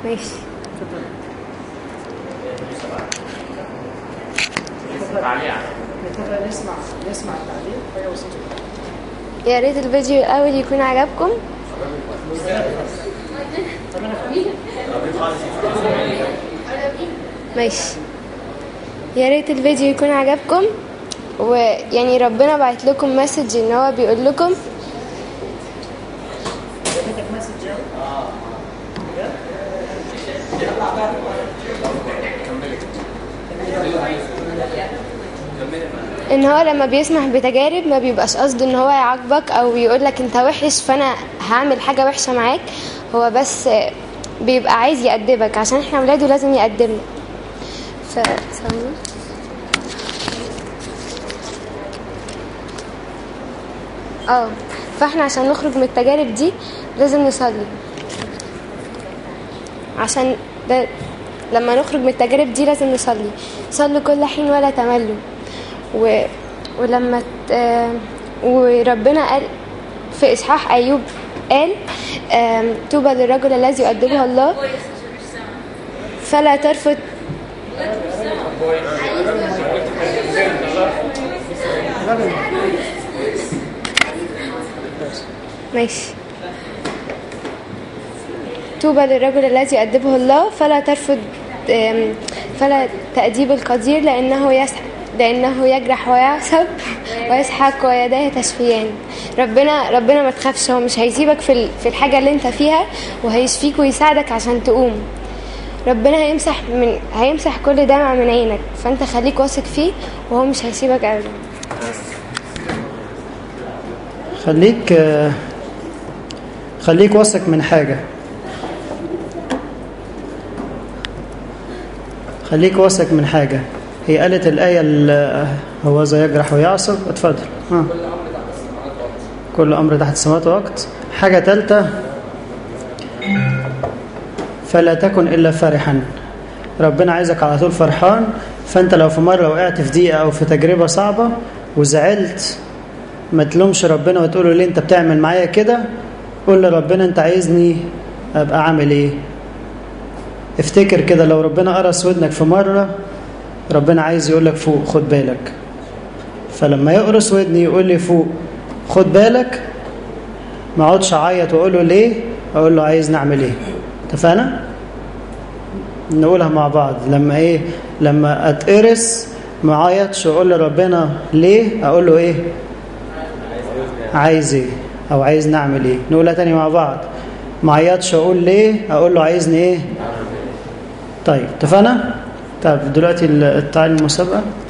ماشي نسمع نسمع التعليق حاجه بسيطه يا ريت الفيديو الأول يكون عجبكم ماشي يا ريت الفيديو يكون عجبكم ويعني ربنا بعت لكم مسج ان هو بيقول لكم اديتك مسج يعني ان هو لما بيسمح بتجارب ما بيبقاش قصده ان هو يعاقبك او يقول لك انت وحش فانا هعمل حاجه وحشه معاك هو بس بيبقى عايز يأدبك عشان احنا اولاده لازم يقدمنا ف ثواني. اه فاحنا عشان نخرج من التجارب دي لازم نصلي عشان ده لما نخرج من التجارب دي لازم نصلي صلوا كل حين ولا تملوا و... ولما ت... آه، وربنا قال في إصحاح أيوب قال آم، طوبى للرجل الذي يؤدبه الله فلا ترفض ماشي طوبى للرجل الذي يؤدبه الله فلا ترفض آم، فلا تأديب القدير لأنه يسح لأنه يجرح ويعصب ويسحق ويديه تشفيان ربنا ربنا ما تخافش هو مش هيسيبك في ال- في الحاجة اللي انت فيها وهيشفيك ويساعدك عشان تقوم ربنا هيمسح من هيمسح كل دمع من عينك فانت خليك واثق فيه وهو مش هيسيبك ابدا خليك آه، خليك واثق من حاجة خليك واثق من حاجة هي قالت الآية ال- هو ذا يجرح ويعصب اتفضل ها. كل أمر تحت السماوات وقت حاجة تالتة فلا تكن إلا فرحا ربنا عايزك على طول فرحان فأنت لو في مرة وقعت في ضيقة أو في تجربة صعبة وزعلت ما تلومش ربنا وتقول له ليه انت بتعمل معايا كده قول لربنا انت عايزني ابقى عامل ايه افتكر كده لو ربنا قرص ودنك في مرة ربنا عايز يقول لك فوق خد بالك فلما يقرص ودني يقول لي فوق خد بالك ما اقعدش اعيط واقول له ليه اقول له عايز نعمل ايه اتفقنا نقولها مع بعض لما ايه لما اتقرص ما اعيطش واقول لربنا ليه اقول له ايه عايز ايه او عايز نعمل ايه نقولها تاني مع بعض ما عيطش اقول ليه اقول له عايزني ايه طيب اتفقنا طيب دلوقتي التعليم المسابقه